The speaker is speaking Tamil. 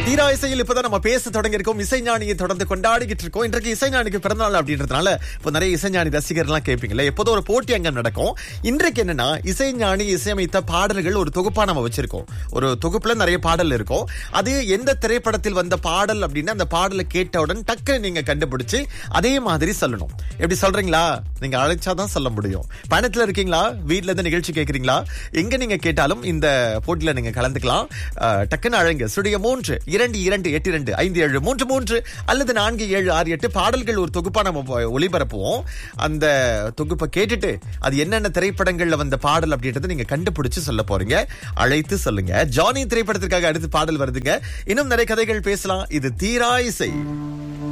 தீரா இசையில் இப்பதான் நம்ம பேச தொடங்கி இருக்கோம் இசைஞானியை தொடர்ந்து கொண்டாடிக்கிட்டு இருக்கோம் இன்றைக்கு இசைஞானிக்கு பிறந்தநாள் அப்படின்றதுனால இப்போ நிறைய இசைஞானி ரசிகர்லாம் கேட்பீங்கல்ல எப்போதும் ஒரு போட்டி அங்க நடக்கும் இன்றைக்கு என்னன்னா இசைஞானி இசையமைத்த பாடல்கள் ஒரு தொகுப்பா நம்ம வச்சிருக்கோம் ஒரு தொகுப்புல நிறைய பாடல் இருக்கும் அது எந்த திரைப்படத்தில் வந்த பாடல் அப்படின்னா அந்த பாடலை கேட்டவுடன் டக்கு நீங்க கண்டுபிடிச்சு அதே மாதிரி சொல்லணும் எப்படி சொல்றீங்களா நீங்க அழைச்சாதான் சொல்ல முடியும் பயணத்துல இருக்கீங்களா வீட்ல இருந்து நிகழ்ச்சி கேக்குறீங்களா எங்க நீங்க கேட்டாலும் இந்த போட்டியில நீங்க கலந்துக்கலாம் அஹ், டக்குன்னு அழைங்க சுடிய மூன்று இரண்டு இரண்டு எட்டு இரண்டு ஐந்து ஏழு மூன்று மூன்று அல்லது நான்கு ஏழு ஆறு எட்டு பாடல்கள் ஒரு தொகுப்பா நம்ம ஒ- ஒளிபரப்புவோம் அந்த தொகுப்பை கேட்டுட்டு அது என்னென்ன திரைப்படங்கள்ல வந்த பாடல் அப்படின்றத நீங்க கண்டுபிடிச்சு சொல்ல போறீங்க அழைத்து சொல்லுங்க ஜானி திரைப்படத்திற்காக அடுத்து பாடல் வருதுங்க இன்னும் நிறைய கதைகள் பேசலாம் இது தீரா இசை